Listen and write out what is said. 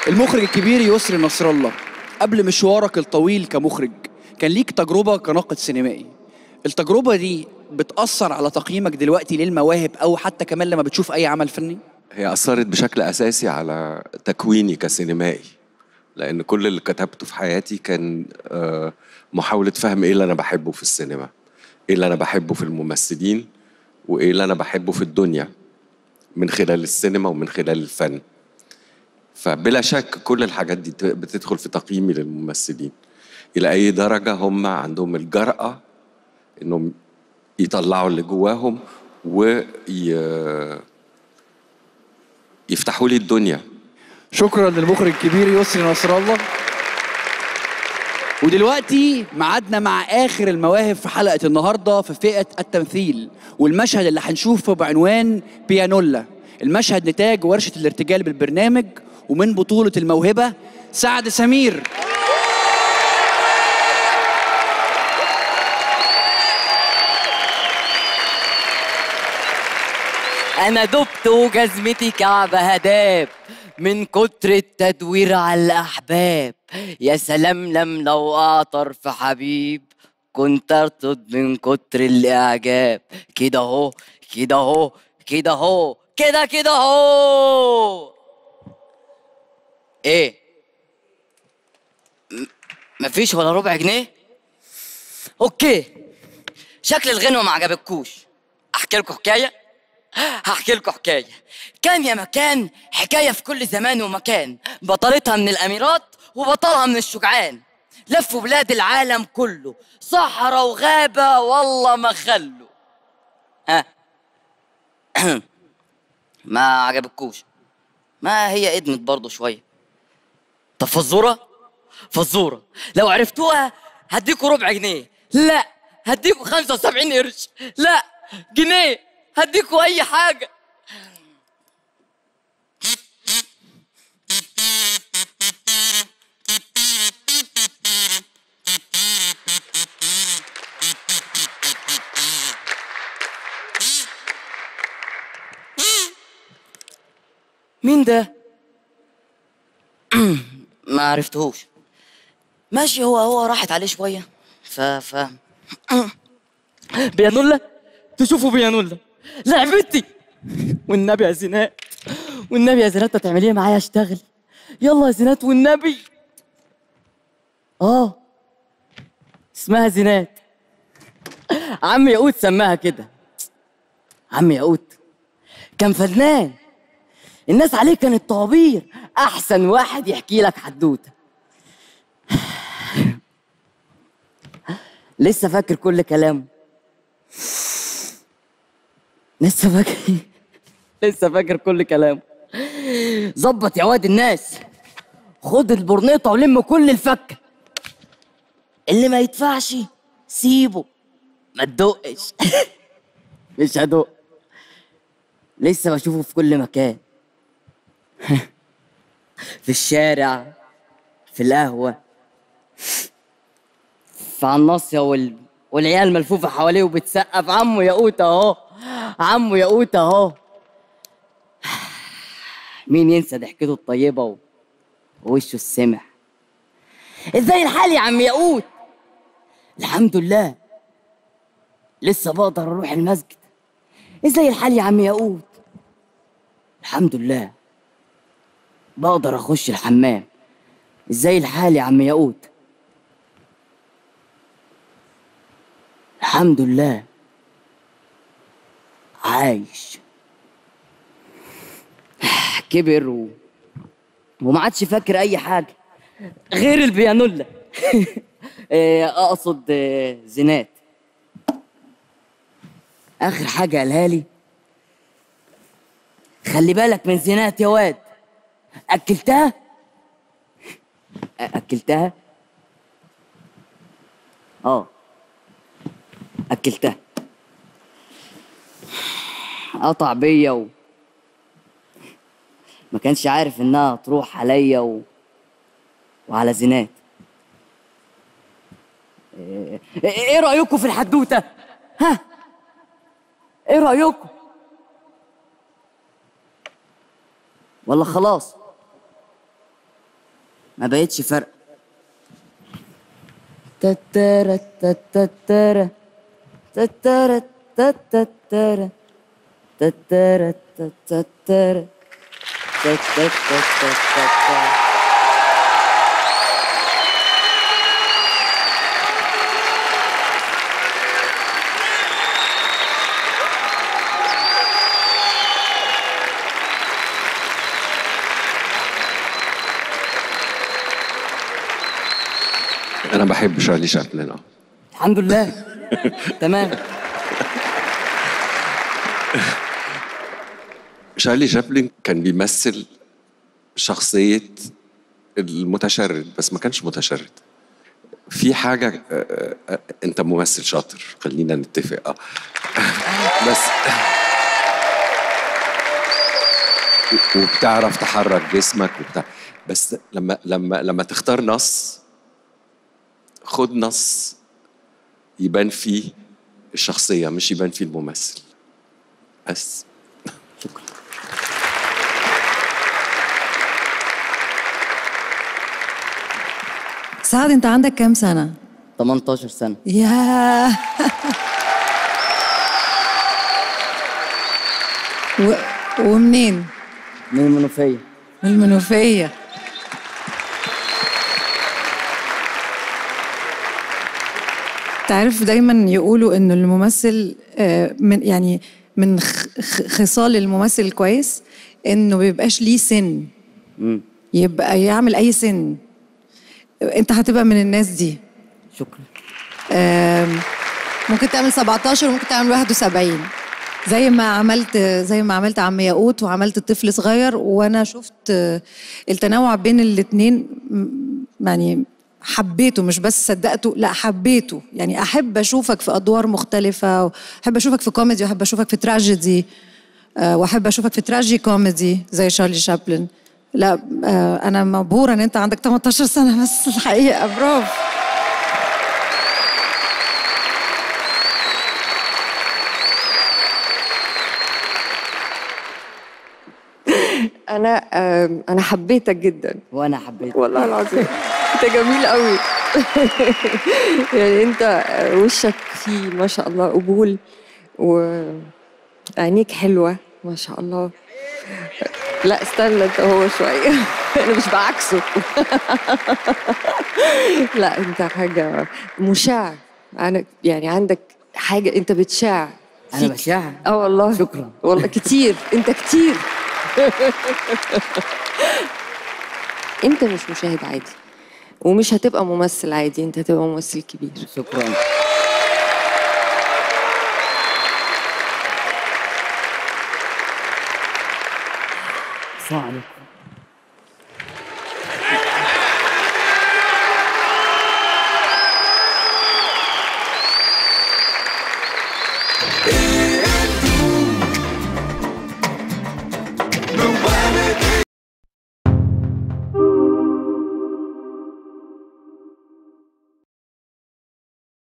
المخرج الكبير يسري نصر الله قبل مشوارك الطويل كمخرج كان ليك تجربة كناقد سينمائي التجربة دي بتأثر على تقييمك دلوقتي للمواهب أو حتى كمان لما بتشوف أي عمل فني؟ هي أثرت بشكل أساسي على تكويني كسينمائي لأن كل اللي كتبته في حياتي كان آه، محاولة فهم إيه اللي أنا بحبه في السينما إيه اللي أنا بحبه في الممثلين وإيه اللي أنا بحبه في الدنيا من خلال السينما ومن خلال الفن فبلا شك كل الحاجات دي بتدخل في تقييمي للممثلين إلى أي درجة هم عندهم الجرأة إنهم يطلعوا اللي جواهم وي يفتحوا لي الدنيا شكرا للمخرج الكبير يسري نصر الله ودلوقتي معادنا مع اخر المواهب في حلقه النهارده في فئه التمثيل والمشهد اللي هنشوفه بعنوان بيانولا المشهد نتاج ورشه الارتجال بالبرنامج ومن بطوله الموهبه سعد سمير انا دبت وجزمتي كعب هداب من كتر التدوير على الاحباب يا سلام لم لو اعطر في حبيب كنت ارتد من كتر الاعجاب كده اهو كده اهو كده اهو كده كده اهو ايه م- مفيش ولا ربع جنيه اوكي شكل الغنوه ما عجبتكوش احكي لكم حكايه هحكي لكم حكايه كان يا مكان حكايه في كل زمان ومكان بطلتها من الاميرات وبطلها من الشجعان لفوا بلاد العالم كله صحراء وغابه والله ما خلوا ها ما عجبتكوش ما هي ادمت برضه شويه طب فزوره فزوره لو عرفتوها هديكوا ربع جنيه لا هديكوا 75 قرش لا جنيه هديكوا اي حاجه مين ده ما عرفتهوش ماشي هو هو راحت عليه شويه ف ف بيانولا تشوفوا بيانولا لعبتي والنبي يا زينات والنبي يا زينات هتعمليه معايا اشتغل يلا يا زينات والنبي اه اسمها زينات عم ياقوت سماها كده عم ياقوت كان فنان الناس عليه كانت طوابير احسن واحد يحكي لك حدوته لسه فاكر كل كلامه لسه فاكر لسه فاكر كل كلامه ظبط يا واد الناس خد البرنيطه ولم كل الفكه اللي ما يدفعش سيبه ما تدقش مش هدق لسه بشوفه في كل مكان في الشارع في القهوة في على الناصية وال... والعيال ملفوفة حواليه وبتسقف عمو ياقوت اهو عمو ياقوت اهو مين ينسى ضحكته الطيبة و... ووشه السمح ازاي الحال يا عم ياقوت الحمد لله لسه بقدر اروح المسجد ازاي الحال يا عم ياقوت الحمد لله بقدر اخش الحمام ازاي الحال يا عم ياقوت الحمد لله عايش كبر و... وما عادش فاكر اي حاجه غير البيانولا إيه، اقصد آه، زينات اخر حاجه قالها لي خلي بالك من زينات يا واد اكلتها أ- اكلتها اه اكلتها قطع بيا و... ما كانش عارف انها تروح عليا و... وعلى زينات ايه إيه رايكم في الحدوته ها ايه رايكم ولا خلاص ما بقتش فرق تتارا تتارا تتارا تتارا تتارا تتارا تتارا انا بحب شارلي شابلن اه الحمد لله تمام شارلي شابلن كان بيمثل شخصية المتشرد بس ما كانش متشرد في حاجة آه، آه، أنت ممثل شاطر خلينا نتفق اه بس وبتعرف تحرك جسمك وبتاع بس لما لما لما تختار نص خد نص يبان فيه الشخصية مش يبان فيه الممثل بس سعد انت عندك كام سنة؟ 18 سنة ياه و... ومنين؟ من المنوفية من المنوفية تعرف دايما يقولوا ان الممثل آه، من يعني من خ- خ- خصال الممثل الكويس انه ما بيبقاش ليه سن يبقى يعمل اي سن انت هتبقى من الناس دي شكرا آم، ممكن تعمل 17 وممكن تعمل 71 زي ما عملت زي ما عملت عم ياقوت وعملت طفل صغير وانا شفت آه، التنوع بين الاثنين يعني حبيته مش بس صدقته لا حبيته يعني احب اشوفك في ادوار مختلفه احب اشوفك في كوميدي واحب اشوفك في تراجيدي آه، واحب اشوفك في تراجي كوميدي زي شارلي شابلن لا آه، انا مبهوره ان انت عندك 18 سنه بس الحقيقه برافو انا آم، انا حبيتك جدا وانا حبيت والله العظيم انت جميل قوي يعني انت آه، وشك فيه ما شاء الله قبول وعينيك حلوه ما شاء الله لا استنى انت هو شويه انا مش بعكسه لا انت حاجه مشاع انا يعني عندك حاجه انت بتشاع انا فيك. بشاع اه والله شكراً. والله كتير انت كتير انت مش مشاهد عادي ومش هتبقى ممثل عادي انت هتبقى ممثل كبير شكرا السلام عليكم